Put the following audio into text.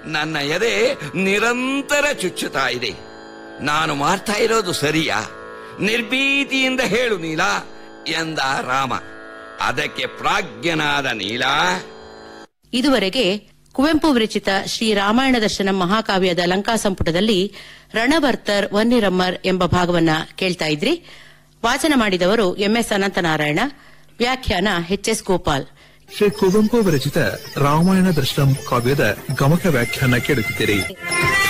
ನನ್ನ ಎದೆ ನಿರಂತರ ಚುಚ್ಚುತ್ತಾ ಇದೆ ನಾನು ಮಾಡ್ತಾ ಇರೋದು ಸರಿಯಾ ನಿರ್ಭೀತಿಯಿಂದ ಹೇಳು ನೀಲ ಎಂದ ರಾಮ ಅದಕ್ಕೆ ಪ್ರಾಜ್ಞನಾದ ನೀಲ ಇದುವರೆಗೆ ಕುವೆಂಪು ವಿರಚಿತ ಶ್ರೀ ರಾಮಾಯಣ ದರ್ಶನ ಮಹಾಕಾವ್ಯದ ಲಂಕಾ ಸಂಪುಟದಲ್ಲಿ ರಣವರ್ತರ್ ವನ್ನಿರಮ್ಮರ್ ಎಂಬ ಭಾಗವನ್ನ ಕೇಳ್ತಾ ಇದ್ರಿ ವಾಚನ ಮಾಡಿದವರು ಎಂಎಸ್ ಅನಂತನಾರಾಯಣ ವ್ಯಾಖ್ಯಾನ ಎಚ್ಎಸ್ ಗೋಪಾಲ್ ಶ್ರೀ ಕುವೆಂಪು ವಿರಚಿತ ರಾಮಾಯಣ ದರ್ಶನಂ ಕಾವ್ಯದ ಗಮಕ ವ್ಯಾಖ್ಯಾನ ಕೇಳುತ್ತಿದ್ದೀರಿ